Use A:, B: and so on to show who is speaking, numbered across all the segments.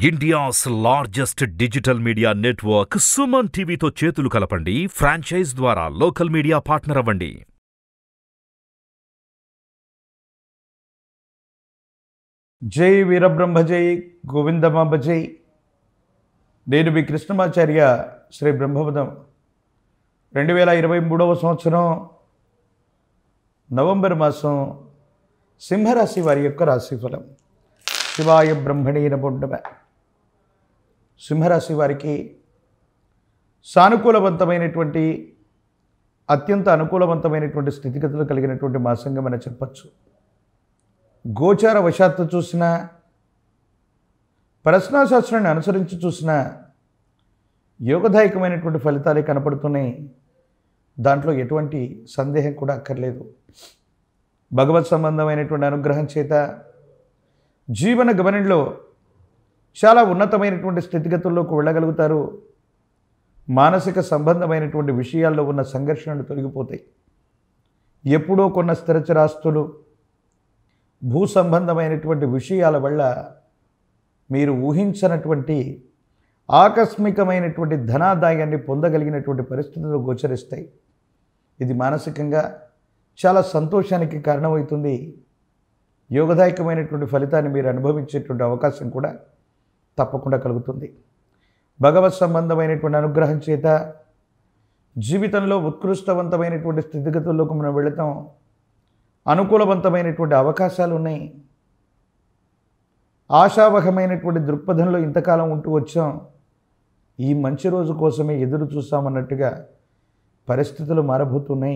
A: India's largest digital media network Suman టీవీతో చేతులు కలపండి ఫ్రాంచైజ్ ద్వారా లోకల్ మీడియా పార్ట్నర్ అవ్వండి
B: జై వీరబ్రహ్మ జై గోవిందమాంబ జై నేను మీ కృష్ణమాచార్య శ్రీ బ్రహ్మపదం రెండు వేల ఇరవై మూడవ సంవత్సరం నవంబర్ మాసం సింహరాశి వారి యొక్క రాశిఫలం శివాయ బ్రహ్మణీ నమోండమ సింహరాశి వారికి సానుకూలవంతమైనటువంటి అత్యంత అనుకూలవంతమైనటువంటి స్థితిగతులు కలిగినటువంటి మాసంగా మనం చెప్పచ్చు గోచార వశాత్తు చూసిన ప్రశ్నాశాస్త్రాన్ని అనుసరించి చూసిన యోగదాయకమైనటువంటి ఫలితాలే కనపడుతున్నాయి దాంట్లో ఎటువంటి సందేహం కూడా అక్కర్లేదు భగవత్ సంబంధమైనటువంటి అనుగ్రహం చేత జీవన గమనంలో చాలా ఉన్నతమైనటువంటి స్థితిగతుల్లోకి వెళ్ళగలుగుతారు మానసిక సంబంధమైనటువంటి విషయాల్లో ఉన్న సంఘర్షణలు తొలగిపోతాయి ఎప్పుడో కొన్న స్థిరచరాస్తులు భూ సంబంధమైనటువంటి విషయాల వల్ల మీరు ఊహించనటువంటి ఆకస్మికమైనటువంటి ధనాదాయాన్ని పొందగలిగినటువంటి పరిస్థితులు గోచరిస్తాయి ఇది మానసికంగా చాలా సంతోషానికి కారణమవుతుంది యోగదాయకమైనటువంటి ఫలితాన్ని మీరు అనుభవించేటువంటి అవకాశం కూడా తప్పకుండా కలుగుతుంది భగవత్ సంబంధమైనటువంటి అనుగ్రహం చేత జీవితంలో ఉత్కృష్టవంతమైనటువంటి స్థితిగతుల్లోకి మనం వెళతాం అనుకూలవంతమైనటువంటి అవకాశాలు ఉన్నాయి ఆశావహమైనటువంటి దృక్పథంలో ఇంతకాలం ఉంటూ వచ్చాం ఈ మంచి రోజు కోసమే ఎదురు చూసామన్నట్టుగా పరిస్థితులు మారబోతున్నాయి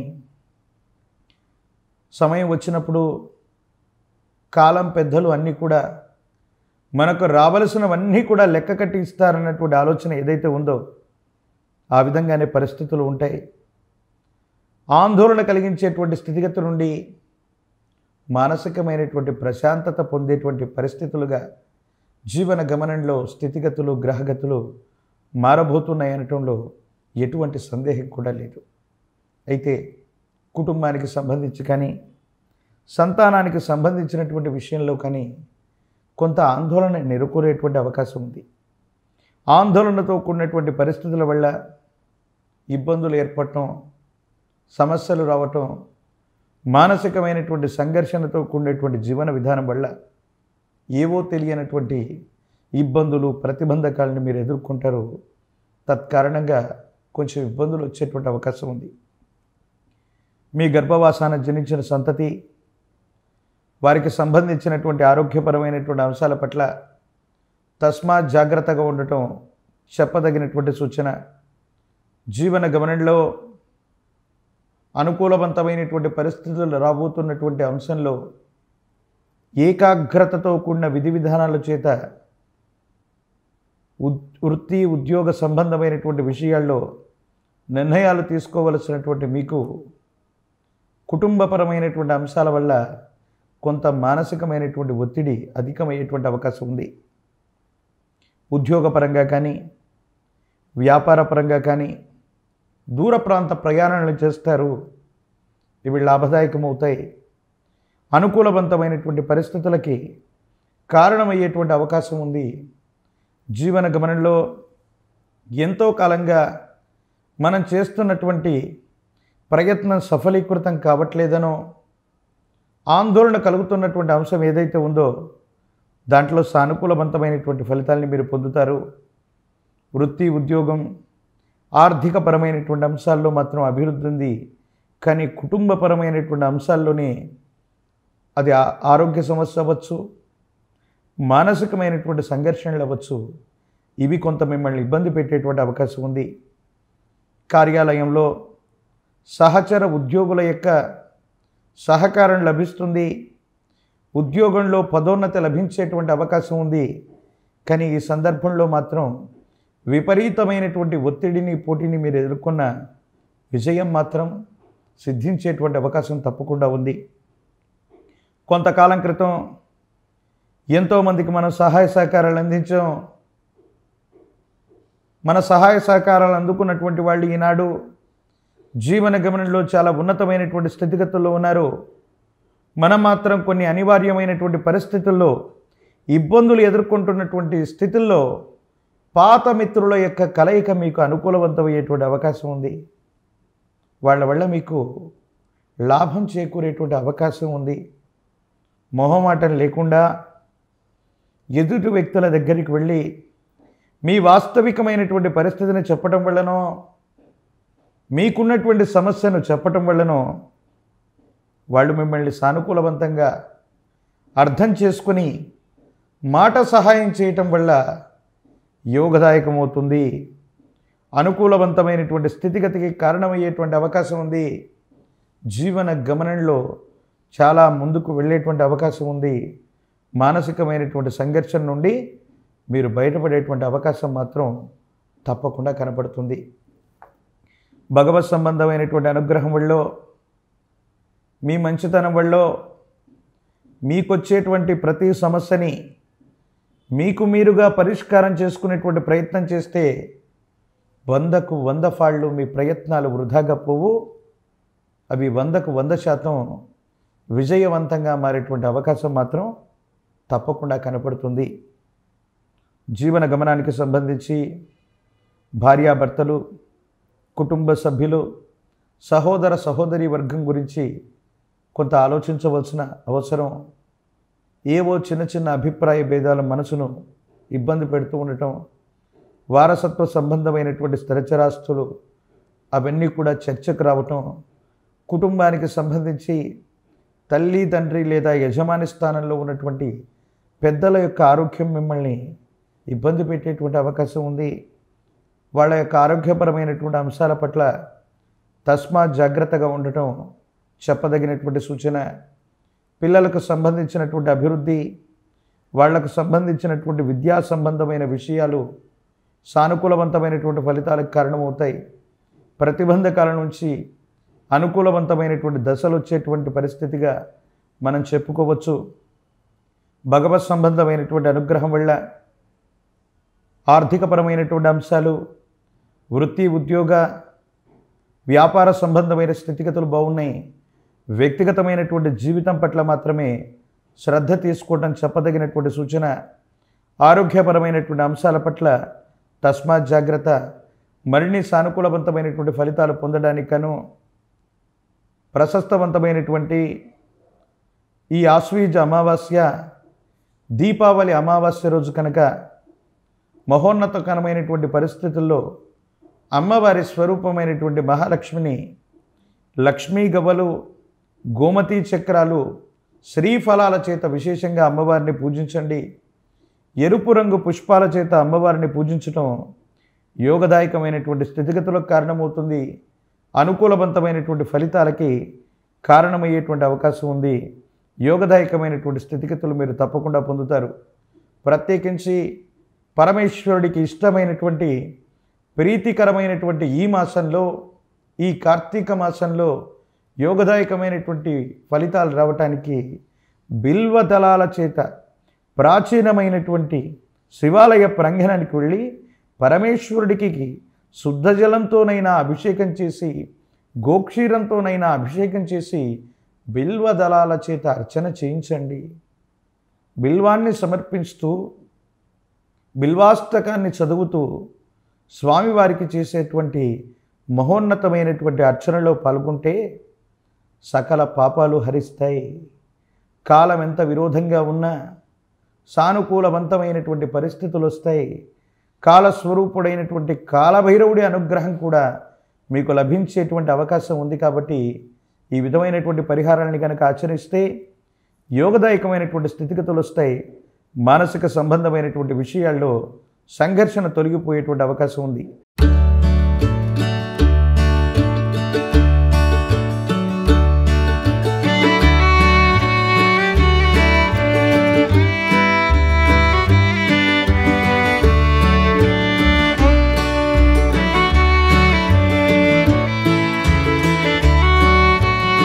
B: సమయం వచ్చినప్పుడు కాలం పెద్దలు అన్నీ కూడా మనకు రావలసినవన్నీ కూడా లెక్క కట్టి ఇస్తారన్నటువంటి ఆలోచన ఏదైతే ఉందో ఆ విధంగానే పరిస్థితులు ఉంటాయి ఆందోళన కలిగించేటువంటి స్థితిగతి నుండి మానసికమైనటువంటి ప్రశాంతత పొందేటువంటి పరిస్థితులుగా జీవన గమనంలో స్థితిగతులు గ్రహగతులు మారబోతున్నాయి అనటంలో ఎటువంటి సందేహం కూడా లేదు అయితే కుటుంబానికి సంబంధించి కానీ సంతానానికి సంబంధించినటువంటి విషయంలో కానీ కొంత ఆందోళన నెరుకోరేటువంటి అవకాశం ఉంది ఆందోళనతో కూడినటువంటి పరిస్థితుల వల్ల ఇబ్బందులు ఏర్పడటం సమస్యలు రావటం మానసికమైనటువంటి సంఘర్షణతో కూడినటువంటి జీవన విధానం వల్ల ఏవో తెలియనటువంటి ఇబ్బందులు ప్రతిబంధకాలను మీరు ఎదుర్కొంటారు తత్కారణంగా కొంచెం ఇబ్బందులు వచ్చేటువంటి అవకాశం ఉంది మీ గర్భవాసాన జనించిన సంతతి వారికి సంబంధించినటువంటి ఆరోగ్యపరమైనటువంటి అంశాల పట్ల తస్మాత్ జాగ్రత్తగా ఉండటం చెప్పదగినటువంటి సూచన జీవన గమనంలో అనుకూలవంతమైనటువంటి పరిస్థితులు రాబోతున్నటువంటి అంశంలో ఏకాగ్రతతో కూడిన విధి విధానాల చేత ఉద్ వృత్తి ఉద్యోగ సంబంధమైనటువంటి విషయాల్లో నిర్ణయాలు తీసుకోవలసినటువంటి మీకు కుటుంబపరమైనటువంటి అంశాల వల్ల కొంత మానసికమైనటువంటి ఒత్తిడి అధికమయ్యేటువంటి అవకాశం ఉంది ఉద్యోగపరంగా కానీ వ్యాపారపరంగా కానీ దూర ప్రాంత ప్రయాణాలు చేస్తారు ఇవి లాభదాయకమవుతాయి అనుకూలవంతమైనటువంటి పరిస్థితులకి కారణమయ్యేటువంటి అవకాశం ఉంది జీవన గమనంలో ఎంతో కాలంగా మనం చేస్తున్నటువంటి ప్రయత్నం సఫలీకృతం కావట్లేదనో ఆందోళన కలుగుతున్నటువంటి అంశం ఏదైతే ఉందో దాంట్లో సానుకూలవంతమైనటువంటి ఫలితాలని మీరు పొందుతారు వృత్తి ఉద్యోగం ఆర్థికపరమైనటువంటి అంశాల్లో మాత్రం అభివృద్ధి ఉంది కానీ కుటుంబపరమైనటువంటి అంశాల్లోనే అది ఆ- ఆరోగ్య సమస్య అవ్వచ్చు మానసికమైనటువంటి సంఘర్షణలు అవ్వచ్చు ఇవి కొంత మిమ్మల్ని ఇబ్బంది పెట్టేటువంటి అవకాశం ఉంది కార్యాలయంలో సహచర ఉద్యోగుల యొక్క సహకారం లభిస్తుంది ఉద్యోగంలో పదోన్నతి లభించేటువంటి అవకాశం ఉంది కానీ ఈ సందర్భంలో మాత్రం విపరీతమైనటువంటి ఒత్తిడిని పోటీని మీరు ఎదుర్కొన్న విజయం మాత్రం సిద్ధించేటువంటి అవకాశం తప్పకుండా ఉంది కొంతకాలం క్రితం ఎంతోమందికి మనం సహాయ సహకారాలు అందించాం మన సహాయ సహకారాలు అందుకున్నటువంటి వాళ్ళు ఈనాడు జీవన గమనంలో చాలా ఉన్నతమైనటువంటి స్థితిగతుల్లో ఉన్నారు మనం మాత్రం కొన్ని అనివార్యమైనటువంటి పరిస్థితుల్లో ఇబ్బందులు ఎదుర్కొంటున్నటువంటి స్థితుల్లో పాత మిత్రుల యొక్క కలయిక మీకు అనుకూలవంతమయ్యేటువంటి అవకాశం ఉంది వాళ్ళ వల్ల మీకు లాభం చేకూరేటువంటి అవకాశం ఉంది మొహమాటం లేకుండా ఎదుటి వ్యక్తుల దగ్గరికి వెళ్ళి మీ వాస్తవికమైనటువంటి పరిస్థితిని చెప్పటం వల్లనో మీకున్నటువంటి సమస్యను చెప్పటం వల్లనో వాళ్ళు మిమ్మల్ని సానుకూలవంతంగా అర్థం చేసుకొని మాట సహాయం చేయటం వల్ల యోగదాయకమవుతుంది అనుకూలవంతమైనటువంటి స్థితిగతికి కారణమయ్యేటువంటి అవకాశం ఉంది జీవన గమనంలో చాలా ముందుకు వెళ్ళేటువంటి అవకాశం ఉంది మానసికమైనటువంటి సంఘర్షణ నుండి మీరు బయటపడేటువంటి అవకాశం మాత్రం తప్పకుండా కనపడుతుంది భగవత్ సంబంధమైనటువంటి అనుగ్రహం వల్ల మీ మంచితనం వల్ల మీకొచ్చేటువంటి ప్రతి సమస్యని మీకు మీరుగా పరిష్కారం చేసుకునేటువంటి ప్రయత్నం చేస్తే వందకు వంద ఫాళ్ళు మీ ప్రయత్నాలు వృధాగా పోవు అవి వందకు వంద శాతం విజయవంతంగా మారేటువంటి అవకాశం మాత్రం తప్పకుండా కనపడుతుంది జీవన గమనానికి సంబంధించి భార్యాభర్తలు కుటుంబ సభ్యులు సహోదర సహోదరి వర్గం గురించి కొంత ఆలోచించవలసిన అవసరం ఏవో చిన్న చిన్న అభిప్రాయ భేదాల మనసును ఇబ్బంది పెడుతూ ఉండటం వారసత్వ సంబంధమైనటువంటి స్థిరచరాస్తులు అవన్నీ కూడా చర్చకు రావటం కుటుంబానికి సంబంధించి తల్లి తండ్రి లేదా యజమాని స్థానంలో ఉన్నటువంటి పెద్దల యొక్క ఆరోగ్యం మిమ్మల్ని ఇబ్బంది పెట్టేటువంటి అవకాశం ఉంది వాళ్ళ యొక్క ఆరోగ్యపరమైనటువంటి అంశాల పట్ల తస్మాత్ జాగ్రత్తగా ఉండటం చెప్పదగినటువంటి సూచన పిల్లలకు సంబంధించినటువంటి అభివృద్ధి వాళ్లకు సంబంధించినటువంటి విద్యా సంబంధమైన విషయాలు సానుకూలవంతమైనటువంటి ఫలితాలకు కారణమవుతాయి ప్రతిబంధకాల నుంచి అనుకూలవంతమైనటువంటి దశలు వచ్చేటువంటి పరిస్థితిగా మనం చెప్పుకోవచ్చు భగవత్ సంబంధమైనటువంటి అనుగ్రహం వల్ల ఆర్థికపరమైనటువంటి అంశాలు వృత్తి ఉద్యోగ వ్యాపార సంబంధమైన స్థితిగతులు బాగున్నాయి వ్యక్తిగతమైనటువంటి జీవితం పట్ల మాత్రమే శ్రద్ధ తీసుకోవడం చెప్పదగినటువంటి సూచన ఆరోగ్యపరమైనటువంటి అంశాల పట్ల తస్మాత్ జాగ్రత్త మరిన్ని సానుకూలవంతమైనటువంటి ఫలితాలు పొందడానికి గాను ప్రశస్తవంతమైనటువంటి ఈ ఆశ్వీజ అమావాస్య దీపావళి అమావాస్య రోజు కనుక మహోన్నతకరమైనటువంటి పరిస్థితుల్లో అమ్మవారి స్వరూపమైనటువంటి మహాలక్ష్మిని లక్ష్మీ గవ్వలు గోమతీ చక్రాలు శ్రీఫలాల చేత విశేషంగా అమ్మవారిని పూజించండి ఎరుపు రంగు పుష్పాల చేత అమ్మవారిని పూజించటం యోగదాయకమైనటువంటి స్థితిగతులకు కారణమవుతుంది అనుకూలవంతమైనటువంటి ఫలితాలకి కారణమయ్యేటువంటి అవకాశం ఉంది యోగదాయకమైనటువంటి స్థితిగతులు మీరు తప్పకుండా పొందుతారు ప్రత్యేకించి పరమేశ్వరుడికి ఇష్టమైనటువంటి ప్రీతికరమైనటువంటి ఈ మాసంలో ఈ కార్తీక మాసంలో యోగదాయకమైనటువంటి ఫలితాలు రావటానికి బిల్వ దళాల చేత ప్రాచీనమైనటువంటి శివాలయ ప్రాంగణానికి వెళ్ళి పరమేశ్వరుడికి శుద్ధ జలంతోనైనా అభిషేకం చేసి గోక్షీరంతోనైనా అభిషేకం చేసి బిల్వ దళాల చేత అర్చన చేయించండి బిల్వాన్ని సమర్పిస్తూ బిల్వాష్టకాన్ని చదువుతూ స్వామివారికి చేసేటువంటి మహోన్నతమైనటువంటి అర్చనలో పాల్గొంటే సకల పాపాలు హరిస్తాయి కాలం ఎంత విరోధంగా ఉన్నా సానుకూలవంతమైనటువంటి పరిస్థితులు వస్తాయి కాలస్వరూపుడైనటువంటి కాలభైరవుడి అనుగ్రహం కూడా మీకు లభించేటువంటి అవకాశం ఉంది కాబట్టి ఈ విధమైనటువంటి పరిహారాన్ని కనుక ఆచరిస్తే యోగదాయకమైనటువంటి స్థితిగతులు వస్తాయి మానసిక సంబంధమైనటువంటి విషయాల్లో సంఘర్షణ తొలగిపోయేటువంటి అవకాశం ఉంది